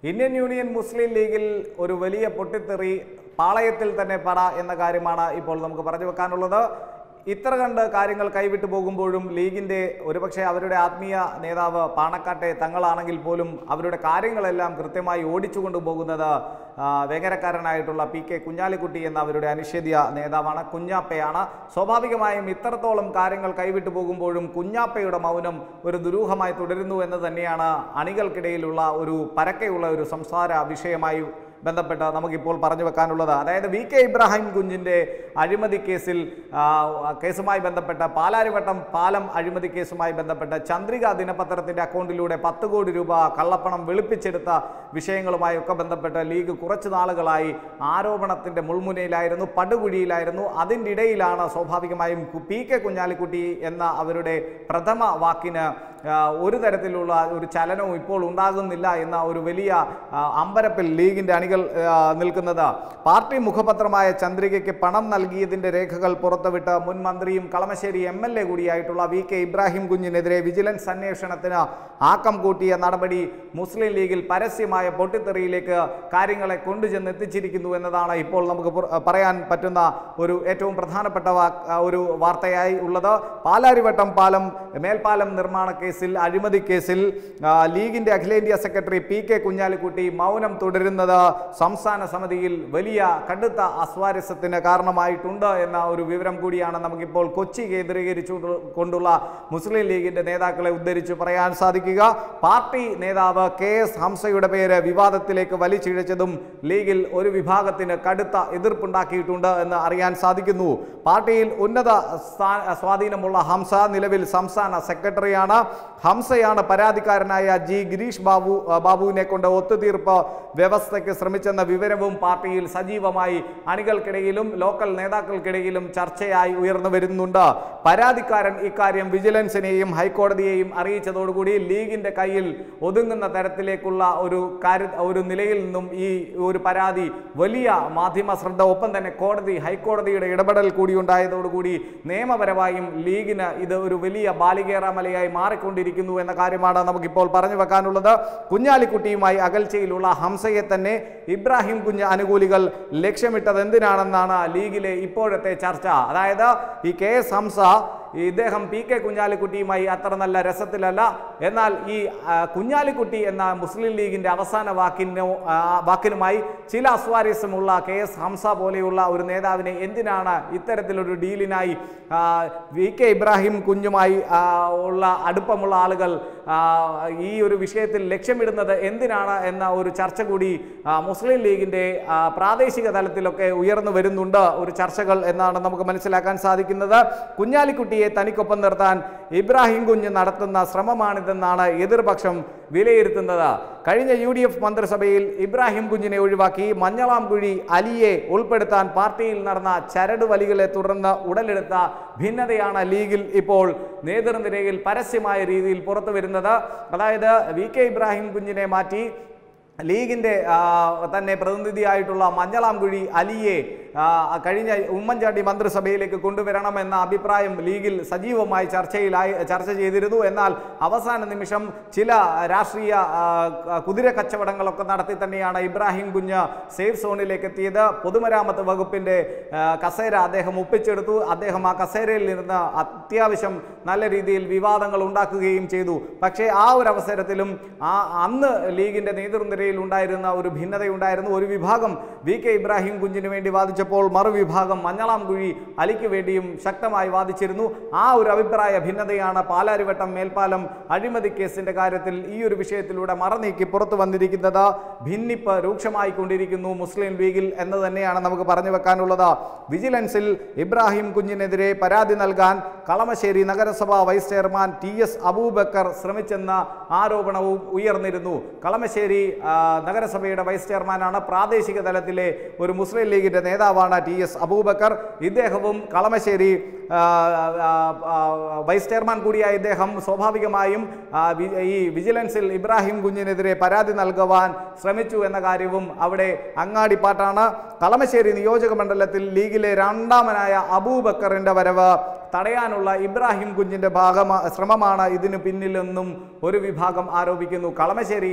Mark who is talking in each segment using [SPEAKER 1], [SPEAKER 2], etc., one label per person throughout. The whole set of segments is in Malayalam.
[SPEAKER 1] ഇന്ത്യൻ യൂണിയൻ മുസ്ലിം ലീഗിൽ ഒരു വലിയ പൊട്ടിത്തെറി പാളയത്തിൽ തന്നെ പട എന്ന കാര്യമാണ് ഇപ്പോൾ നമുക്ക് പറഞ്ഞു വെക്കാനുള്ളത് ഇത്ര കണ്ട് കാര്യങ്ങൾ കൈവിട്ടു പോകുമ്പോഴും ലീഗിൻ്റെ ഒരുപക്ഷെ അവരുടെ ആത്മീയ നേതാവ് പാണക്കാട്ടെ തങ്ങളാണെങ്കിൽ പോലും അവരുടെ കാര്യങ്ങളെല്ലാം കൃത്യമായി ഓടിച്ചു കൊണ്ടുപോകുന്നത് ആ, വേങ്ങരക്കാരനായിട്ടുള്ള പി കെ കുഞ്ഞാലിക്കുട്ടി എന്ന അവരുടെ അനിഷേധ്യ നേതാവാണ് കുഞ്ഞാപ്പയാണ് സ്വാഭാവികമായും ഇത്രത്തോളം കാര്യങ്ങൾ കൈവിട്ടു പോകുമ്പോഴും കുഞ്ഞാപ്പയുടെ മൗനം ഒരു ദുരൂഹമായി തുടരുന്നു എന്ന് തന്നെയാണ് അണികൾക്കിടയിലുള്ള ഒരു പരക്കെയുള്ള ഒരു സംസാര വിഷയമായി ബന്ധപ്പെട്ട് നമുക്കിപ്പോൾ പറഞ്ഞു വെക്കാനുള്ളത് അതായത് വി കെ ഇബ്രാഹിം കുഞ്ഞിൻ്റെ അഴിമതി കേസിൽ ആ, കേസുമായി ബന്ധപ്പെട്ട പാലാരിവട്ടം പാലം അഴിമതി കേസുമായി ബന്ധപ്പെട്ട് ചന്ദ്രിക ദിനപത്രത്തിൻ്റെ അക്കൗണ്ടിലൂടെ പത്ത് കോടി രൂപ കള്ളപ്പണം വെളുപ്പിച്ചെടുത്ത വിഷയങ്ങളുമായി ഒക്കെ ബന്ധപ്പെട്ട് ലീഗ് കുറച്ച് നാളുകളായി ആരോപണത്തിൻ്റെ മുൾമുനയിലായിരുന്നു പടുകുഴിയിലായിരുന്നു അതിൻ്റെ ഇടയിലാണ് സ്വാഭാവികമായും കു- പി കെ കുഞ്ഞാലിക്കുട്ടി എന്ന അവരുടെ പ്രഥമ വാക്കിന് ആ, ഒരു തരത്തിലുള്ള ഒരു ചലനവും ഇപ്പോൾ ഉണ്ടാകുന്നില്ല എന്ന ഒരു വലിയ ആ, അമ്പരപ്പിൽ ലീഗിൻ്റെ അണികൾ ആ, നിൽക്കുന്നത് പാർട്ടി മുഖപത്രമായ ചന്ദ്രികയ്ക്ക് പണം നൽകിയതിൻ്റെ രേഖകൾ പുറത്തുവിട്ട് മുൻ മന്ത്രിയും കളമശ്ശേരി എം എൽ എ കൂടിയായിട്ടുള്ള വി കെ ഇബ്രാഹിം കുഞ്ഞിനെതിരെ വിജിലൻസ് അന്വേഷണത്തിന് ആക്കം കൂട്ടിയ നടപടി മുസ്ലിം ലീഗിൽ പരസ്യമായ പൊട്ടിത്തെറിയിലേക്ക് കാര്യങ്ങളെ കൊണ്ടുചെന്ന് എത്തിച്ചിരിക്കുന്നു എന്നതാണ് ഇപ്പോൾ നമുക്ക് പുറ- പറയാൻ പറ്റുന്ന ഒരു ഏറ്റവും പ്രധാനപ്പെട്ട വാ- ഒരു വാർത്തയായി ഉള്ളത് പാലാരിവട്ടം പാലം മേൽപ്പാലം നിർമ്മാണ കേസിൽ അഴിമതി കേസിൽ ആ, ലീഗിന്റെ അഖിലേന്ത്യാ സെക്രട്ടറി പി കെ കുഞ്ഞാലിക്കുട്ടി മൗനം തുടരുന്നത് സംസ്ഥാന സമിതിയിൽ വലിയ കടുത്ത അസ്വാരസ്യത്തിന് കാരണമായിട്ടുണ്ട് എന്ന ഒരു വിവരം കൂടിയാണ് നമുക്കിപ്പോൾ കൊച്ചി കേന്ദ്രീകരിച്ചു കൊണ്ടുള്ള മുസ്ലിം ലീഗിന്റെ നേതാക്കളെ ഉദ്ധരിച്ചു പറയാൻ സാധിക്കുക പാർട്ടി നേതാവ് കെ എസ് ഹംസയുടെ പേര് വിവാദത്തിലേക്ക് വലിച്ചിഴച്ചതും ലീഗിൽ ഒരു വിഭാഗത്തിന് കടുത്ത എതിർപ്പുണ്ടാക്കിയിട്ടുണ്ട് എന്ന് അറിയാൻ സാധിക്കുന്നു പാർട്ടിയിൽ ഉന്നത സ്ഥാ- സ്വാധീനമുള്ള ഹംസ നിലവിൽ സംസ്ഥാന സെക്രട്ടറിയാണ് ഹംസയാണ് പരാതിക്കാരനായ ജി ഗിരീഷ് ബാബു ആ, ബാബുവിനെ കൊണ്ട് ഒത്തുതീർപ്പ് വ്യവസ്ഥയ്ക്ക് ശ്രമിച്ചെന്ന വിവരവും പാർട്ടിയിൽ സജീവമായി അണികൾക്കിടയിലും ലോക്കൽ നേതാക്കൾക്കിടയിലും ചർച്ചയായി ഉയർന്നു വരുന്നുണ്ട് പരാതിക്കാരൻ ഇക്കാര്യം വിജിലൻസിനെയും ഹൈക്കോടതിയെയും അറിയിച്ചതോടുകൂടി ലീഗിന്റെ കയ്യിൽ ഒതുങ്ങുന്ന തരത്തിലേക്കുള്ള ഒരു കാര്യ ഒരു നിലയിൽ നിന്നും ഈ ഒരു പരാതി വലിയ മാധ്യമ ശ്രദ്ധ ഒപ്പം തന്നെ കോടതി ഹൈക്കോടതിയുടെ ഇടപെടൽ കൂടി ഉണ്ടായതോടുകൂടി നിയമപരമായും ലീഗിന് ഇത് ഒരു വലിയ ബാലികേറാമലയായി മാറിക്കൊണ്ടിരിക്കുന്നു എന്ന കാര്യമാണ് നമുക്കിപ്പോൾ പറഞ്ഞു വെക്കാനുള്ളത് കുഞ്ഞാലിക്കുട്ടിയുമായി അകൽച്ചയിലുള്ള ഹംസയെ തന്നെ ഇബ്രാഹിം കുഞ്ഞ് അനുകൂലികൾ ലക്ഷ്യമിട്ടത് എന്തിനാണെന്നാണ് ലീഗിലെ ഇപ്പോഴത്തെ ചർച്ച അതായത് ഈ കെ എസ് ഹംസ ഇദ്ദേഹം പി കെ കുഞ്ഞാലിക്കുട്ടിയുമായി അത്ര നല്ല രസത്തിലല്ല എന്നാൽ ഈ ആ, കുഞ്ഞാലിക്കുട്ടി എന്ന മുസ്ലിം ലീഗിന്റെ അവസാന വാക്കിനോ ആ, വാക്കിനുമായി ചില അസ്വാരസ്യമുള്ള കെ എസ് ഹംസ പോലെയുള്ള ഒരു നേതാവിനെ എന്തിനാണ് ഇത്തരത്തിലൊരു ഡീലിനായി ആ, വി കെ ഇബ്രാഹിം കുഞ്ഞുമായി ആ, ഉള്ള അടുപ്പമുള്ള ആളുകൾ ആ, ഈ ഒരു വിഷയത്തിൽ ലക്ഷ്യമിടുന്നത് എന്തിനാണ് എന്ന ഒരു ചർച്ച കൂടി ആ, മുസ്ലിം ലീഗിന്റെ ആ, പ്രാദേശിക തലത്തിലൊക്കെ ഉയർന്നു വരുന്നുണ്ട് ഒരു ചർച്ചകൾ എന്നാണ് നമുക്ക് മനസ്സിലാക്കാൻ സാധിക്കുന്നത് കുഞ്ഞാലിക്കുട്ടിയെ തനിക്കൊപ്പം നിർത്താൻ ഇബ്രാഹിം കുഞ്ഞ് നടത്തുന്ന ശ്രമമാണിതെന്നാണ് എതിർപക്ഷം വിലയിരുത്തുന്നത് കഴിഞ്ഞ യു ഡി എഫ് മന്ത്രിസഭയിൽ ഇബ്രാഹിം കുഞ്ഞിനെ ഒഴിവാക്കി മഞ്ഞളാംകുഴി അലിയെ ഉൾപ്പെടുത്താൻ പാർട്ടിയിൽ നടന്ന ചരട് വലികളെ തുടർന്ന് ഉടലെടുത്ത ഭിന്നതയാണ് ലീഗിൽ ഇപ്പോൾ നേതൃനിരയിൽ പരസ്യമായ രീതിയിൽ പുറത്തു വരുന്നത് അതായത് വി കെ ഇബ്രാഹിം കുഞ്ഞിനെ മാറ്റി ലീഗിൻ്റെ ആ, തന്നെ പ്രതിനിധിയായിട്ടുള്ള മഞ്ഞളാംകുഴി അലിയെ ആ, കഴിഞ്ഞ ഉമ്മൻചാണ്ടി മന്ത്രിസഭയിലേക്ക് കൊണ്ടുവരണമെന്ന അഭിപ്രായം ലീഗിൽ സജീവമായി ചർച്ചയിലായി ചർച്ച ചെയ്തിരുന്നു എന്നാൽ അവസാന നിമിഷം ചില രാഷ്ട്രീയ ആ, കുതിര കച്ചവടങ്ങളൊക്കെ നടത്തി തന്നെയാണ് ഇബ്രാഹിം കുഞ്ഞ് സേഫ് സോണിലേക്ക് എത്തിയത് പൊതുമരാമത്ത് വകുപ്പിൻ്റെ ആ, കസേര അദ്ദേഹം ഒപ്പിച്ചെടുത്തു അദ്ദേഹം ആ കസേരയിൽ നിന്ന് അത്യാവശ്യം നല്ല രീതിയിൽ വിവാദങ്ങൾ ഉണ്ടാക്കുകയും ചെയ്തു പക്ഷേ ആ ഒരു അവസരത്തിലും ആ അന്ന് ലീഗിന്റെ നേതൃനിരയിൽ ഉണ്ടായിരുന്ന ഒരു ഭിന്നതയുണ്ടായിരുന്നു ഒരു വിഭാഗം വി കെ ഇബ്രാഹിം കുഞ്ഞിന് വേണ്ടി വാദിച്ചപ്പോൾ മറുവിഭാഗം മഞ്ഞളാംകുഴി അലിക്ക് വേണ്ടിയും ശക്തമായി വാദിച്ചിരുന്നു ആ ഒരു അഭിപ്രായ ഭിന്നതയാണ് പാലാരിവട്ടം മേൽപ്പാലം അഴിമതി കേസിന്റെ കാര്യത്തിൽ ഈ ഒരു വിഷയത്തിലൂടെ മറനീക്കി പുറത്തു വന്നിരിക്കുന്നത് ഭിന്നിപ്പ് രൂക്ഷമായി കൊണ്ടിരിക്കുന്നു മുസ്ലിം ലീഗിൽ എന്ന് തന്നെയാണ് നമുക്ക് പറഞ്ഞു വെക്കാനുള്ളത് വിജിലൻസിൽ ഇബ്രാഹിം കുഞ്ഞിനെതിരെ പരാതി നൽകാൻ കളമശ്ശേരി നഗരസഭ vice chairman T S Abubakar ശ്രമിച്ചെന്ന ആരോപണവും ഉയർന്നിരുന്നു കളമശ്ശേരി ആ, നഗരസഭയുടെ വൈസ് ചെയർമാനാണ് പ്രാദേശിക തലത്തിലെ ഒരു മുസ്ലിം ലീഗിന്റെ നേതാവാണ് ടി എസ് അബൂബക്കർ ഇദ്ദേഹവും കളമശ്ശേരി ആ, ആ, ആ, വൈസ് ചെയർമാൻ കൂടിയായ ഇദ്ദേഹം സ്വാഭാവികമായും ആ, വി- ഈ വിജിലൻസിൽ ഇബ്രാഹിം കുഞ്ഞിനെതിരെ പരാതി നൽകുവാൻ ശ്രമിച്ചു എന്ന കാര്യവും അവിടെ അങ്ങാടിപ്പാട്ടാണ് കളമശ്ശേരി നിയോജക മണ്ഡലത്തിൽ ലീഗിലെ രണ്ടാമനായ അബൂബക്കറിന്റെ വരവ് തടയാനുള്ള ഇബ്രാഹിം കുഞ്ഞിന്റെ ഭാഗമാ ശ്രമമാണ് ഇതിന് പിന്നിലെന്നും ഒരു വിഭാഗം ആരോപിക്കുന്നു കളമശ്ശേരിയിൽ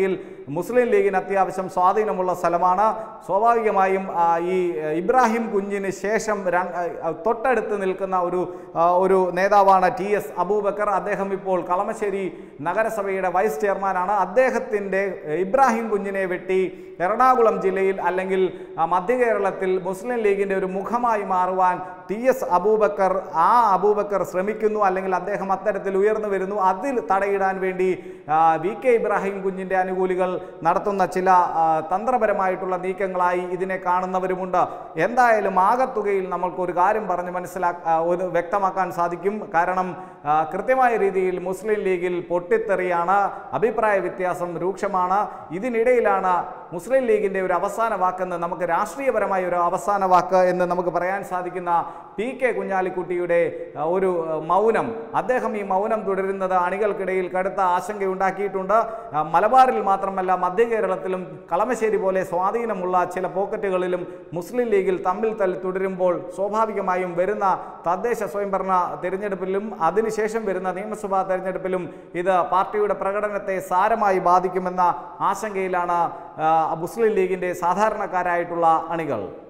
[SPEAKER 1] മുസ്ലിം ലീഗിന് അത്യാവശ്യം സ്വാധീനമുള്ള സ്ഥലമാണ് സ്വാഭാവികമായും ആ, ഈ ആ, ഇബ്രാഹിം കുഞ്ഞിന് ശേഷം ര- ആ, തൊട്ടടുത്ത് നിൽക്കുന്ന ഒരു ആ, ഒരു നേതാവാണ് ടി എസ് അബൂബക്കർ അദ്ദേഹം ഇപ്പോൾ കളമശ്ശേരി നഗരസഭയുടെ വൈസ് ചെയർമാനാണ് അദ്ദേഹത്തിൻ്റെ ഇബ്രാഹിം കുഞ്ഞിനെ വെട്ടി എറണാകുളം ജില്ലയിൽ അല്ലെങ്കിൽ ആ, മധ്യ കേരളത്തിൽ മുസ്ലിം ലീഗിൻ്റെ ഒരു മുഖമായി മാറുവാൻ ടി എസ് അബൂബക്കർ ആ അബൂബക്കർ ശ്രമിക്കുന്നു അല്ലെങ്കിൽ അദ്ദേഹം അത്തരത്തിൽ ഉയർന്നു വരുന്നു അതിൽ തടയിടാൻ വേണ്ടി ആ, വി കെ ഇബ്രാഹിം കുഞ്ഞിൻ്റെ അനുകൂലികൾ നടത്തുന്ന ചില ആ, തന്ത്രപരമായിട്ടുള്ള നീക്കങ്ങളായി ഇതിനെ കാണുന്നവരുമുണ്ട് എന്തായാലും ആകത്തുകയിൽ നമ്മൾക്ക് ഒരു കാര്യം പറഞ്ഞ് മനസ്സിലാക്ക ഒരു വ്യക്തമാക്കാൻ സാധിക്കും കാരണം ആ, കൃത്യമായ രീതിയിൽ മുസ്ലിം ലീഗിൽ പൊട്ടിത്തെറിയാണ് അഭിപ്രായ വ്യത്യാസം രൂക്ഷമാണ് ഇതിനിടയിലാണ് മുസ്ലിം ലീഗിൻ്റെ ഒരു അവസാന വാക്കെന്ന് നമുക്ക് രാഷ്ട്രീയപരമായ ഒരു അവസാന വാക്ക് എന്ന് നമുക്ക് പറയാൻ സാധിക്കുന്ന പി കെ കുഞ്ഞാലിക്കുട്ടിയുടെ ആ, ഒരു ആ, മൗനം അദ്ദേഹം ഈ മൗനം തുടരുന്നത് അണികൾക്കിടയിൽ കടുത്ത ആശങ്കയുണ്ടാക്കിയിട്ടുണ്ട് ആ, മലബാറിൽ മാത്രമല്ല മധ്യ കേരളത്തിലും കളമശ്ശേരി പോലെ സ്വാധീനമുള്ള ചില പോക്കറ്റുകളിലും മുസ്ലിം ലീഗിൽ തമ്മിൽ തല്ലി തുടരുമ്പോൾ സ്വാഭാവികമായും വരുന്ന തദ്ദേശ സ്വയംഭരണ തിരഞ്ഞെടുപ്പിലും അതിനുശേഷം വരുന്ന നിയമസഭാ തെരഞ്ഞെടുപ്പിലും ഇത് പാർട്ടിയുടെ പ്രകടനത്തെ സാരമായി ബാധിക്കുമെന്ന ആശങ്കയിലാണ് ആ, മുസ്ലിം ലീഗിൻ്റെ സാധാരണക്കാരായിട്ടുള്ള അണികൾ